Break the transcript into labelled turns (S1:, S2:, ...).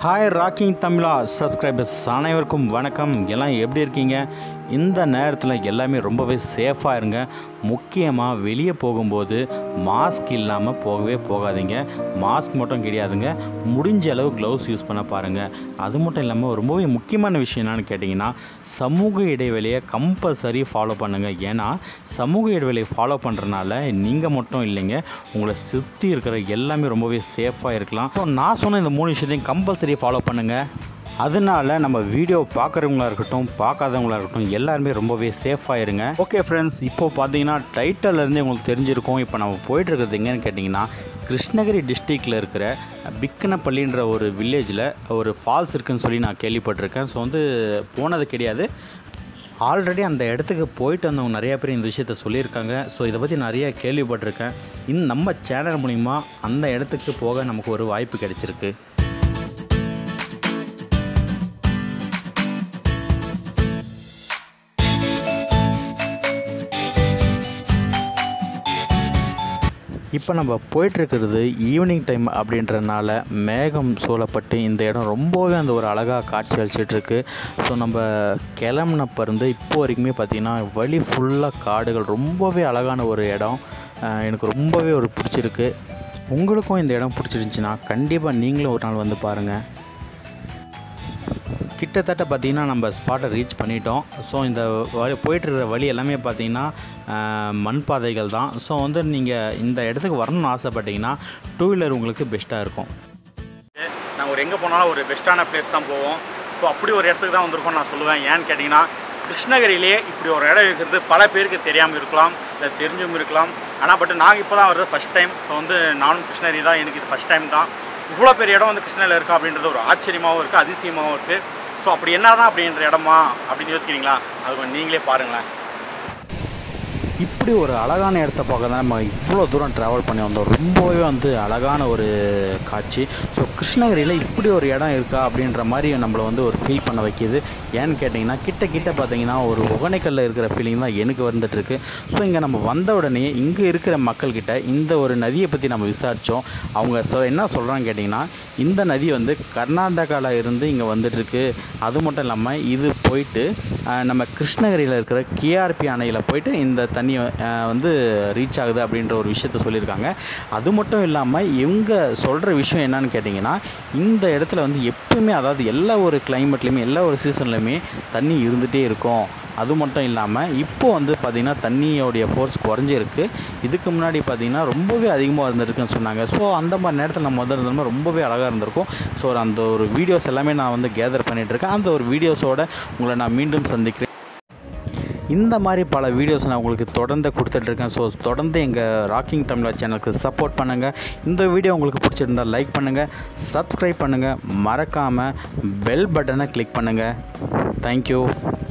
S1: hi rocking தமிழா subscribers அனைவருக்கும் வணக்கம் எல்லாம் எப்படி இருக்கீங்க இந்த நேரத்தில் எல்லாமே ரொம்பவே சேஃபாக இருங்க முக்கியமாக வெளியே போகும்போது மாஸ்க் இல்லாமல் போகவே போகாதீங்க மாஸ்க் மட்டும் கிடையாதுங்க முடிஞ்ச அளவு க்ளவுஸ் யூஸ் பண்ண பாருங்கள் அது மட்டும் இல்லாமல் ரொம்பவே முக்கியமான விஷயம் என்னன்னு கேட்டிங்கன்னா சமூக இடைவெளியை கம்பல்சரி ஃபாலோ பண்ணுங்கள் ஏன்னா சமூக இடைவெளியை ஃபாலோ பண்ணுறனால நீங்கள் மட்டும் இல்லைங்க உங்களை சுற்றி இருக்கிற எல்லாமே ரொம்பவே சேஃபாக இருக்கலாம் ஸோ நான் சொன்ன இந்த மூணு விஷயத்தையும் கம்பல்சரி ஃபாலோ பண்ணுங்கள் அதனால நம்ம வீடியோ பார்க்குறவங்களா இருக்கட்டும் பார்க்காதவங்களா இருக்கட்டும் எல்லாருமே ரொம்பவே சேஃபாக இருங்க ஓகே ஃப்ரெண்ட்ஸ் இப்போ பார்த்தீங்கன்னா டைட்டிலேருந்தே உங்களுக்கு தெரிஞ்சிருக்கும் இப்போ நம்ம போயிட்டு இருக்கிறது எங்கேன்னு கேட்டிங்கன்னா கிருஷ்ணகிரி டிஸ்ட்ரிக்டில் இருக்கிற பிக்கனப்பள்ளின்ற ஒரு வில்லேஜில் ஒரு ஃபால்ஸ் இருக்குன்னு சொல்லி நான் கேள்விப்பட்டிருக்கேன் ஸோ வந்து போனது கிடையாது ஆல்ரெடி அந்த இடத்துக்கு போயிட்டு வந்தவங்க நிறைய பேர் இந்த விஷயத்த சொல்லியிருக்காங்க ஸோ இதை பற்றி நிறைய கேள்விப்பட்டிருக்கேன் இந்த நம்ம சேனல் மூலிமா அந்த இடத்துக்கு போக நமக்கு ஒரு வாய்ப்பு கிடைச்சிருக்கு இப்போ நம்ம போயிட்டுருக்கிறது ஈவினிங் டைம் அப்படின்றனால மேகம் சூழப்பட்டு இந்த இடம் ரொம்பவே அந்த ஒரு அழகாக காட்சி அளிச்சிட்ருக்கு ஸோ நம்ம கிளம்புனப்ப இருந்து இப்போ வரைக்குமே பார்த்திங்கன்னா வழி ஃபுல்லாக காடுகள் ரொம்பவே அழகான ஒரு இடம் அஹ் எனக்கு ரொம்பவே ஒரு பிடிச்சிருக்கு உங்களுக்கும் இந்த இடம் பிடிச்சிருந்துச்சின்னா கண்டிப்பாக நீங்களும் ஒரு நாள் வந்து பாருங்கள் கிட்டத்தட்ட பார்த்திங்கன்னா நம்ம ஸ்பாட்டை ரீச் பண்ணிட்டோம் ஸோ இந்த வழி போயிட்டுருக்கிற வழி எல்லாமே பார்த்திங்கன்னா ஆஹ், மண் பாதைகள் தான் ஸோ வந்து நீங்கள் இந்த இடத்துக்கு வரணும்னு ஆசைப்பட்டீங்கன்னா டூ வீலர் உங்களுக்கு பெஸ்ட்டாக இருக்கும்
S2: நாங்கள் ஒரு எங்கே போனாலும் ஒரு பெஸ்ட்டான பிளேஸ் தான் போவோம் ஸோ அப்படி ஒரு இடத்துக்கு தான் வந்திருக்கோம் நான் சொல்லுவேன் ஏன்னு கேட்டிங்கன்னா கிருஷ்ணகிரியிலே இப்படி ஒரு இடம் இருக்கிறது பல பேருக்கு தெரியாமல் இருக்கலாம் இல்லை தெரிஞ்சும் இருக்கலாம் ஆனால் பட் நாங்கள் இப்போ தான் வர்றது ஃபஸ்ட் டைம் ஸோ வந்து நானும் கிருஷ்ணகிரி தான் எனக்கு இது ஃபஸ்ட் டைம் தான் இவ்வளோ பெரிய இடம் வந்து கிருஷ்ணகிரியில் இருக்கா அப்படின்றது ஒரு ஆச்சரியமாகவும் இருக்குது அதிசயமாகவும் இருக்குது ஸோ அப்படி என்ன தான் அப்படின்ற இடமா அப்படின்னு யோசிக்கிறீங்களா அது கொஞ்சம் நீங்களே பாருங்களேன்
S1: இப்படி ஒரு அழகான இடத்த பார்க்க தான் நம்ம இவ்வளோ தூரம் ட்ராவல் பண்ணி வந்தோம் ரொம்பவே வந்து அழகான ஒரு காட்சி ஸோ கிருஷ்ணகிரியில் இப்படி ஒரு இடம் இருக்கா அப்படின்ற மாதிரி நம்மளை வந்து ஒரு ஃபீல் பண்ண வைக்கிது ஏன்னு கேட்டிங்கன்னா கிட்ட கிட்ட பார்த்தீங்கன்னா ஒரு ஒகனைக்கல்ல இருக்கிற ஃபீலிங் தான் எனக்கு வந்துட்டுருக்கு ஸோ இங்கே நம்ம வந்த உடனே இங்கே இருக்கிற மக்கள்கிட்ட இந்த ஒரு நதியை பற்றி நம்ம விசாரித்தோம் அவங்க சொ என்ன சொல்கிறாங்க கேட்டிங்கன்னா இந்த நதி வந்து கர்நாடகாவில் இருந்து இங்கே வந்துட்டுருக்கு அது மட்டும் இல்லாமல் இது போயிட்டு ஆஹ், நம்ம கிருஷ்ணகிரியில் இருக்கிற கேஆர்பி அணையில் போயிட்டு இந்த தண்ணி ஆஹ், வந்து ரீச் ஆகுது அப்படின்ற ஒரு விஷயத்த சொல்லியிருக்காங்க அது மட்டும் இல்லாமல் இவங்க சொல்கிற விஷயம் என்னன்னு கேட்டிங்கன்னா இந்த இடத்துல வந்து எப்பவுமே அதாவது எல்லா ஒரு கிளைமேட்லேயுமே எல்லா ஒரு சீசன்லையுமே தண்ணி இருந்துகிட்டே இருக்கும் அது மட்டும் இல்லாமல் இப்போ வந்து பார்த்திங்கன்னா தண்ணியோடைய ஃபோர்ஸ் குறைஞ்சிருக்கு இதுக்கு முன்னாடி பார்த்திங்கன்னா ரொம்பவே அதிகமாக இருந்திருக்குன்னு சொன்னாங்க ஸோ அந்த மாதிரி நேரத்தில் நம்ம வந்து இருந்தோம்னா ரொம்பவே அழகாக இருந்திருக்கும் ஸோ அந்த ஒரு வீடியோஸ் எல்லாமே நான் வந்து கேதர் பண்ணிகிட்ருக்கேன் அந்த ஒரு வீடியோஸோட உங்களை நான் மீண்டும் சந்திக்கிறேன் இந்த மாதிரி பல வீடியோஸ் நான் உங்களுக்கு தொடர்ந்து கொடுத்துட்ருக்கேன் ஸோ தொடர்ந்து எங்கள் ராக்கிங் தமிழா சேனலுக்கு சப்போர்ட் பண்ணுங்கள் இந்த வீடியோ உங்களுக்கு பிடிச்சிருந்தா லைக் பண்ணுங்கள் சப்ஸ்கிரைப் பண்ணுங்கள் மறக்காமல் பெல் பட்டனை கிளிக் பண்ணுங்கள் தேங்க்யூ